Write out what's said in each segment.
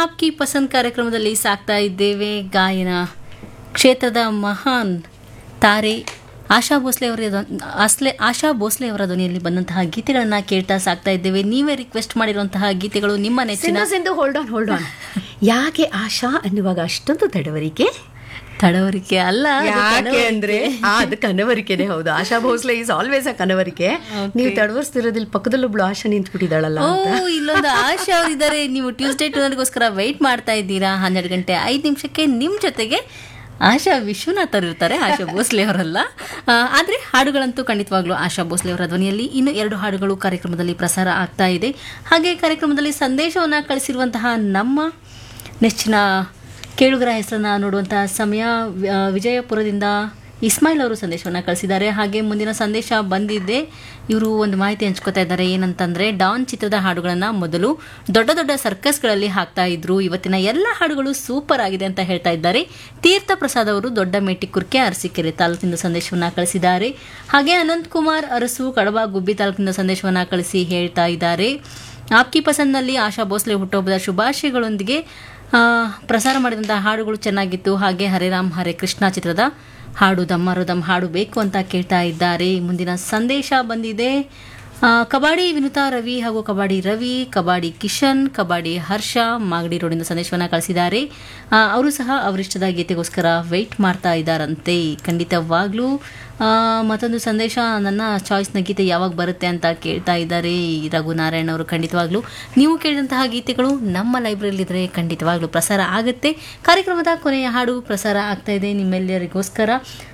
ಆಪ್ಕಿ ಪಸಂದ್ ಕಾರ್ಯಕ್ರಮದಲ್ಲಿ ಸಾಕ್ತಾ ಇದ್ದೇವೆ ಗಾಯನ ಕ್ಷೇತ್ರದ ಮಹಾನ್ ತಾರೆ ಆಶಾ ಭೋಸ್ಲೆ ಅವರ ಅಸ್ಲೆ ಆಶಾ ಭೋಸ್ಲೆ ಅವರ ಧ್ವನಿಯಲ್ಲಿ ಬಂದಂತಹ ಗೀತೆಗಳನ್ನ ಕೇಳ್ತಾ ಸಾಕ್ತಾ ಇದ್ದೇವೆ ನೀವೇ ರಿಕ್ವೆಸ್ಟ್ ಮಾಡಿರುವಂತಹ ಗೀತೆಗಳು ನಿಮ್ಮ ನೆಚ್ಚಿನ Sindhu Sindhu hold on hold on ಯಾಕೆ ಆಶಾ ಅನ್ನುವಾಗ ಅಷ್ಟೊಂದು ತಡವರಿಕೆ ತಡವರಿಕೆ ಅಲ್ಲ ಅದು ಯಾಕೆ ತಡವರಿಕೆ. ಅಂದ್ರೆ ಆ, ಅದು ಕನವರಿಕೆನೆ ಹೌದು Asha Bhosle is always a ಕನವರಿಕೆ ನೀವು ತಡವರ್ಸ್ತಿರೋದಿಲ್ಲ ಪಕ್ಕದಲ್ಲೊಬ್ಳು ಆಶಾ ನಿಂತ್ಬಿಟ್ಟಿದ್ದಾಳಲ್ಲ ಓ ಅಂತ ಇಲ್ಲೊಂದು ಆಶಾ ಅವರಿದ್ದಾರೆ ನೀವು ಟ್ಯೂಸ್ಡೇ ಟೂನರ್ಗೋಸ್ಕರ ವೆಯ್ಟ್ ಮಾಡ್ತಾ ಇದ್ದೀರಾ ಹನ್ನೆರಡು ಗಂಟೆ ಐದು ನಿಮಿಷಕ್ಕೆ ನಿಮ್ಮ ಜೊತೆಗೆ ಆಶಾ ವಿಶ್ವನಾಥ್ ಅವರು ಇರ್ತಾರೆ ಆಶಾ ಭೋಸ್ಲೆ ಅವರಲ್ಲ ಆ, ಆದ್ರೆ ಹಾಡುಗಳಂತೂ ಖಂಡಿತವಾಗ್ಲೂ ಆಶಾ ಭೋಸ್ಲೆ ಅವರ ಧ್ವನಿಯಲ್ಲಿ ಇನ್ನು ಎರಡು ಹಾಡುಗಳು ಕಾರ್ಯಕ್ರಮದಲ್ಲಿ ಪ್ರಸಾರ ಆಗ್ತಾ ಇದೆ ಹಾಗೆ ಕಾರ್ಯಕ್ರಮದಲ್ಲಿ ಸಂದೇಶವನ್ನು ಕಳಿಸಿರುವಂತಹ ನಮ್ಮ ನೆಚ್ಚಿನ ಕೇಳುಗರ ಹೆಸರನ್ನ ನೋಡುವಂತಹ ಸಮಯ ಆ, ವಿಜಯಪುರದಿಂದ ಇಸ್ಮಾಯಿಲ್ ಅವರು ಸಂದೇಶವನ್ನು ಕಳಿಸಿದ್ದಾರೆ ಹಾಗೆ ಮುಂದಿನ ಸಂದೇಶ ಬಂದಿದ್ದೆ ಇವರು ಒಂದು ಮಾಹಿತಿ ಹಂಚ್ಕೋತಾ ಇದ್ದಾರೆ ಏನಂತಂದ್ರೆ ಡಾನ್ ಚಿತ್ರದ ಹಾಡುಗಳನ್ನ ಮೊದಲು ದೊಡ್ಡ ದೊಡ್ಡ ಸರ್ಕಸ್ಗಳಲ್ಲಿ ಹಾಕ್ತಾ ಇದ್ರು ಇವತ್ತಿನ ಎಲ್ಲ ಹಾಡುಗಳು ಸೂಪರ್ ಆಗಿದೆ ಅಂತ ಹೇಳ್ತಾ ಇದ್ದಾರೆ ತೀರ್ಥ ಪ್ರಸಾದ್ ಅವರು ದೊಡ್ಡ ಮೇಟಿ ಕುರ್ಕೆ ಅರಸೀಕೆರೆ ತಾಲೂಕಿನಿಂದ ಸಂದೇಶವನ್ನ ಕಳಿಸಿದ್ದಾರೆ ಹಾಗೆ ಅನಂತ್ ಕುಮಾರ್ ಅರಸು ಕಡಬ ಗುಬ್ಬಿ ತಾಲೂಕಿನಿಂದ ಸಂದೇಶವನ್ನ ಕಳಿಸಿ ಹೇಳ್ತಾ ಇದ್ದಾರೆ ಆಪ್ಕಿ ಪಸಂದ್ನಲ್ಲಿ ಆಶಾ ಭೋಸ್ಲೆ ಹುಟ್ಟುಹಬ್ಬದ ಶುಭಾಶಯಗಳೊಂದಿಗೆ ಆ, ಪ್ರಸಾರ ಮಾಡಿದಂತಹ ಹಾಡುಗಳು ಚೆನ್ನಾಗಿತ್ತು ಹಾಗೆ ಹರೇರಾಮ್ ಹರೇ ಕೃಷ್ಣ ಚಿತ್ರದ ಹಾಡು ದಮ್ಮಾರು ದಮ್ ಹಾಡು ಬೇಕು ಅಂತ ಕೇಳ್ತಾ ಇದ್ದಾರೆ ಮುಂದಿನ ಸಂದೇಶ ಬಂದಿದೆ ಆ, ಕಬಾಡಿ ವಿನುತಾ ರವಿ ಹಾಗೂ ಕಬಾಡಿ ರವಿ ಕಬಾಡಿ ಕಿಶನ್ ಕಬಾಡಿ ಹರ್ಷ ಮಾಗಡಿ ರೋಡಿಂದ ಸಂದೇಶವನ್ನು ಕಳಿಸಿದ್ದಾರೆ ಆ, ಅವರು ಸಹ ಅವರಿಷ್ಟದ ಗೀತೆಗೋಸ್ಕರ ವೆಯ್ಟ್ ಮಾಡ್ತಾ ಇದ್ದಾರಂತೆ ಖಂಡಿತವಾಗ್ಲೂ ಆ, ಮತ್ತೊಂದು ಸಂದೇಶ ನನ್ನ ಚಾಯ್ಸ್ನ ಗೀತೆ ಯಾವಾಗ ಬರುತ್ತೆ ಅಂತ ಕೇಳ್ತಾ ಇದ್ದಾರೆ ರಘುನಾರಾಯಣ್ ಅವರು ಖಂಡಿತವಾಗ್ಲೂ ನೀವು ಕೇಳಿದಂತಹ ಗೀತೆಗಳು ನಮ್ಮ ಲೈಬ್ರರಿಲಿದ್ರೆ ಖಂಡಿತವಾಗ್ಲೂ ಪ್ರಸಾರ ಆಗುತ್ತೆ ಕಾರ್ಯಕ್ರಮದ ಕೊನೆಯ ಹಾಡು ಪ್ರಸಾರ ಆಗ್ತಾ ಇದೆ ನಿಮ್ಮೆಲ್ಲರಿಗೋಸ್ಕರ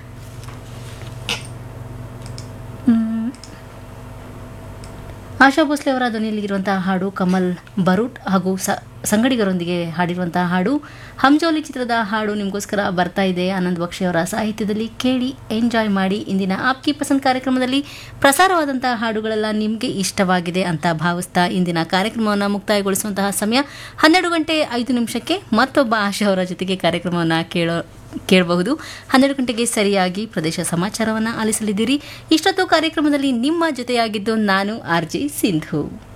ಮ್, ಆಶಾ ಭೋಸ್ಲೆ ಅವರ ಧ್ವನಿಯಲ್ಲಿ ಇರುವಂತಹ ಹಾಡು ಕಮಲ್ ಬರೂಟ್ ಹಾಗೂ ಸ ಸಂಗಡಿಗರೊಂದಿಗೆ ಹಾಡಿರುವಂತಹ ಹಾಡು ಹಂಜೋಲಿ ಚಿತ್ರದ ಹಾಡು ನಿಮಗೋಸ್ಕರ ಬರ್ತಾ ಇದೆ ಆನಂದ್ ಬಕ್ಷಿ ಅವರ ಸಾಹಿತ್ಯದಲ್ಲಿ ಕೇಳಿ ಎಂಜಾಯ್ ಮಾಡಿ ಇಂದಿನ ಆಪ್ಕಿ ಪಸಂದ್ ಕಾರ್ಯಕ್ರಮದಲ್ಲಿ ಪ್ರಸಾರವಾದಂತಹ ಹಾಡುಗಳೆಲ್ಲ ನಿಮಗೆ ಇಷ್ಟವಾಗಿದೆ ಅಂತ ಭಾವಿಸ್ತಾ ಇಂದಿನ ಕಾರ್ಯಕ್ರಮವನ್ನು ಮುಕ್ತಾಯಗೊಳಿಸುವಂತಹ ಸಮಯ ಹನ್ನೆರಡು ಗಂಟೆ ಐದು ನಿಮಿಷಕ್ಕೆ ಮತ್ತೊಬ್ಬ ಆಶಾ ಅವರ ಜೊತೆಗೆ ಕಾರ್ಯಕ್ರಮವನ್ನು ಕೇಳೋ ಕೇಳಬಹುದು ಹನ್ನೆರಡು ಗಂಟೆಗೆ ಸರಿಯಾಗಿ ಪ್ರದೇಶ ಸಮಾಚಾರವನ್ನು ಆಲಿಸಲಿದ್ದೀರಿ ಇಷ್ಟೊತ್ತು ಕಾರ್ಯಕ್ರಮದಲ್ಲಿ ನಿಮ್ಮ ಜೊತೆಯಾಗಿದ್ದು ನಾನು ಆರ್ ಜೆ ಸಿಂಧು